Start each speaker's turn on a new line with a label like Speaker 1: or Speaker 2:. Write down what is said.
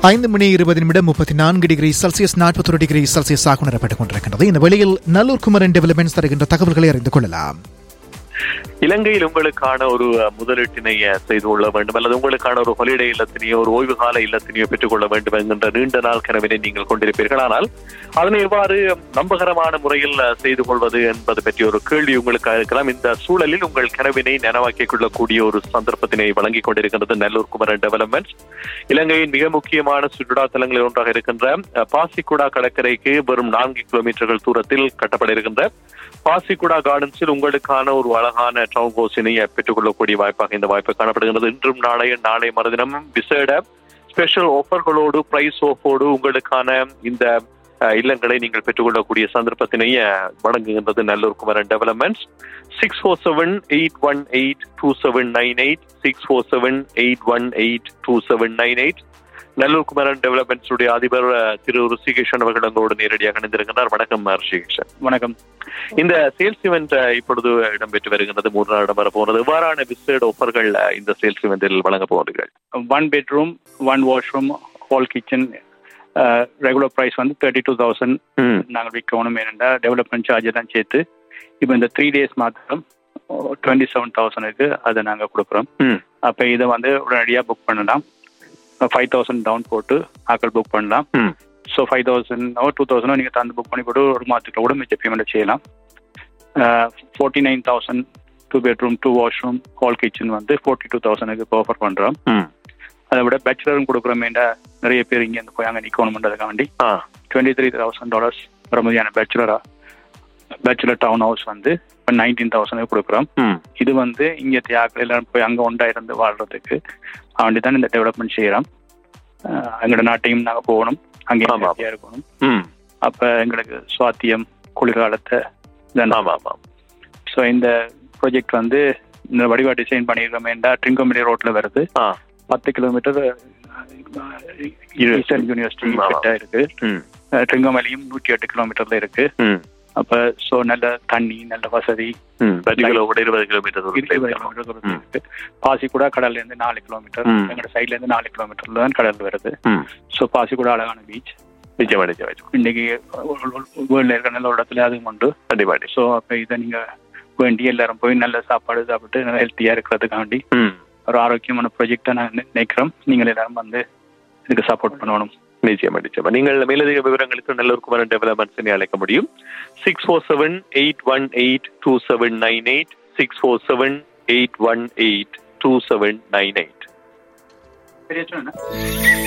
Speaker 1: ஐந்து மணி இருபது நிமிடம் முப்பத்தி நான்கு டிகிரி செல்சியஸ் நாற்பத்தொரு டிகிரி செல்சியஸாக உணரப்பட்டுக் கொண்டிருக்கின்றது இந்த வெளியில் நல்லூர் குமரன் டெவலப்மெண்ட்ஸ் தருகின்ற தகவல்களை அறிந்து கொள்ளலாம்
Speaker 2: இலங்கையில் உங்களுக்கான ஒரு அஹ், முதலீட்டினை அஹ், செய்து கொள்ள வேண்டும் அல்லது உங்களுக்கான ஒரு ஹாலிடே இல்லத்தினையோ ஒரு ஓய்வு கால இல்லத்தினையோ பெற்றுக்கொள்ள வேண்டும் என்கின்ற நீண்ட நாள் கனவினை நீங்கள் கொண்டிருப்பீர்கள் ஆனால் அதனை எவ்வாறு நம்பகரமான முறையில் அஹ், செய்து கொள்வது என்பது பற்றிய ஒரு கேள்வி உங்களுக்கு இருக்கலாம் இந்த சூழலில் உங்கள் கனவினை நனவாக்கிக் கொள்ளக்கூடிய ஒரு சந்தர்ப்பத்தினை வழங்கிக் கொண்டிருக்கின்றது நல்லூர் குமரன் டெவலப்மெண்ட்ஸ் இலங்கையின் மிக முக்கியமான சுற்றுலா தலங்களில் ஒன்றாக இருக்கின்ற அஹ், பாசிக்குடா கடற்கரைக்கு வெறும் நான்கு கிலோமீட்டர்கள் தூரத்தில் கட்டப்பட இருக்கின்ற பாசிக்குடா கார்டன்ஸில் உங்களுக்கான ஒரு அழகான டவுன் ஹவுஸினை பெற்றுக்கொள்ளக்கூடிய வாய்ப்பாக இந்த வாய்ப்பு காணப்படுகிறது இன்றும் நாளைய நாளை மறுதினம் விசேட ஸ்பெஷல் ஆஃபர்களோடு பிரைஸ் ஆஃபோடு உங்களுக்கான இந்த அஹ், இல்லங்களை நீங்கள் பெற்றுக்கொள்ளக்கூடிய சந்தர்ப்பத்தினை அஹ், வழங்குகின்றது Nallur Kumaran Developments six four seven eight one eight two seven nine eight six four seven eight one eight two seven nine eight Nallur Kumaran Developments உடைய அதிபர் அஹ், திரு ருஷிகேஷன் அவர்கள் எங்களோடு நேரடியாக இணைந்திருக்கின்றார் வணக்கம் அஹ், ருஷிகேஷன்
Speaker 3: வணக்கம்
Speaker 2: இந்த சேல்ஸ் இவெண்ட் இப்பொழுது இடம்பெற்று வருகின்றது மூன்று நாள் இடம்பெற போகிறது எவ்வாறான விசேட ஆஃபர்கள் இந்த சேல்ஸ் இவெண்டில் வழங்க போகிறீர்கள்
Speaker 3: one bedroom one washroom hall kitchen regular price வந்து தேர்ட்டி டூ தௌசண்ட்
Speaker 2: ம்,
Speaker 3: நாங்கள் விற்கணும் ஏனெண்டா டெவலப்மெண்ட் சார்ஜ் தான் சேர்த்து இப்போ இந்த த்ரீ டேஸ் மாத்திரம் டுவெண்ட்டி செவன் தௌசண்ட்க்கு அதை நாங்கள் கொடுக்குறோம்
Speaker 2: ம்.
Speaker 3: அப்போ இதை வந்து உடனடியாக புக் பண்ணலாம் ஃபைவ் தௌசண்ட் டவுன் போட்டு ஆக்கள் புக் பண்ணலாம்
Speaker 2: ம்.
Speaker 3: ஸோ ஃபைவ் தௌசண்ட் டூ தௌசண்டோ நீங்கள் தந்து புக் பண்ணி போட்டு ஒரு மாதத்துக்கு கூட மிச்ச பேமெண்ட் செய்யலாம் forty nine thousand two bedroom two washroom hall kitchen வந்து ஃபோர்ட்டி டூ தௌசண்ட்க்கு இப்போ ஆஃபர் பண்ணுறோம்
Speaker 2: ம்.
Speaker 3: அதை விட பேச்சுலரும் கொடுக்குறோமேண்டா நிறைய பேர் இங்கே இருந்து போய் அங்கே நிற்கணுன்றதுக்காண்டி
Speaker 2: ஆ,
Speaker 3: டுவெண்ட்டி த்ரீ தௌசண்ட் டாலர்ஸ் பிரமதியான பேச்சுலரா பேச்சுலர் டவுன் ஹவுஸ் வந்து இப்போ நைன்டீன் தௌசண்ட் கொடுக்குறோம்
Speaker 2: ம்,
Speaker 3: இது வந்து இங்கே தியாக்கள் எல்லாரும் போய் அங்கே ஒன்றா இருந்து வாழ்றதுக்கு அவண்டி தான் இந்த டெவலப்மெண்ட் செய்கிறோம் எங்களோட நாட்டையும் நாங்கள் போகணும் அங்கே
Speaker 2: ஆமா.
Speaker 3: ஹாப்பியாக இருக்கணும்
Speaker 2: ம்.
Speaker 3: அப்போ எங்களுக்கு சுவாத்தியம் குளிர்காலத்தை இதெல்லாம்
Speaker 2: ஆமா ஆமா
Speaker 3: ஸோ இந்த ப்ராஜெக்ட் வந்து இந்த வடிவா டிசைன் பண்ணியிருக்கோமேண்டா ட்ரிங்கோமிலி ரோட்ல வருது
Speaker 2: ஆ,
Speaker 3: பத்து கிலோமீட்டர் ஈஸ்டர்ன் யூனிவர்சிட்டி
Speaker 2: ம், ஆமா.
Speaker 3: கிட்ட இருக்கு
Speaker 2: ம்,
Speaker 3: ட்ரிங்கோமலியும் நூற்றி எட்டு கிலோமீட்டர்ல இருக்கு
Speaker 2: ம்,
Speaker 3: அப்ப சோ நல்ல தண்ணி நல்ல வசதி
Speaker 2: ம். பட்டிகளோ கூட இருபது கிலோமீட்டர் தூரத்தில்
Speaker 3: இருபது
Speaker 2: இருக்கலாம்.
Speaker 3: கிலோமீட்டர் தூரத்துல இருக்கு பாசிக்குடா கடல்ல இருந்து நாலு கிலோமீட்டர்
Speaker 2: ம்.
Speaker 3: எங்களோட சைட்ல இருந்து நாலு கிலோமீட்டர்ல தான் கடல் வருது
Speaker 2: ம்.
Speaker 3: சோ பாசிக்குடா அழகான பீச்
Speaker 2: நிச்சயமா நிச்சயமா நிச்சயமா.
Speaker 3: இன்னைக்கு வேர்ல்ட்ல இருக்கிற நல்ல ஒரு இடத்துல அதுவும் உண்டு
Speaker 2: கண்டிப்பா நிச்சயமா.
Speaker 3: ஸோ அப்ப இதை நீங்க வேண்டி எல்லாரும் போய் நல்ல சாப்பாடு சாப்பிட்டு நல்லா ஹெல்த்தியா இருக்கிறதுக்காண்டி
Speaker 2: ம்.
Speaker 3: ஒரு ஆரோக்கியமான ப்ராஜெக்டா நான் நி- நினைக்கிறோம் நீங்கள் எல்லாரும் வந்து இதுக்கு சப்போர்ட் பண்ணணும்
Speaker 2: நிச்சயமா நிச்சயமா நீங்கள் மேலதிக விவரங்களுக்கு நல்லூர் குமரன் டெவலப்மெண்ட்ஸ் அழைக்க முடியும் six four seven eight one eight two seven nine eight six four seven eight one eight two seven nine eight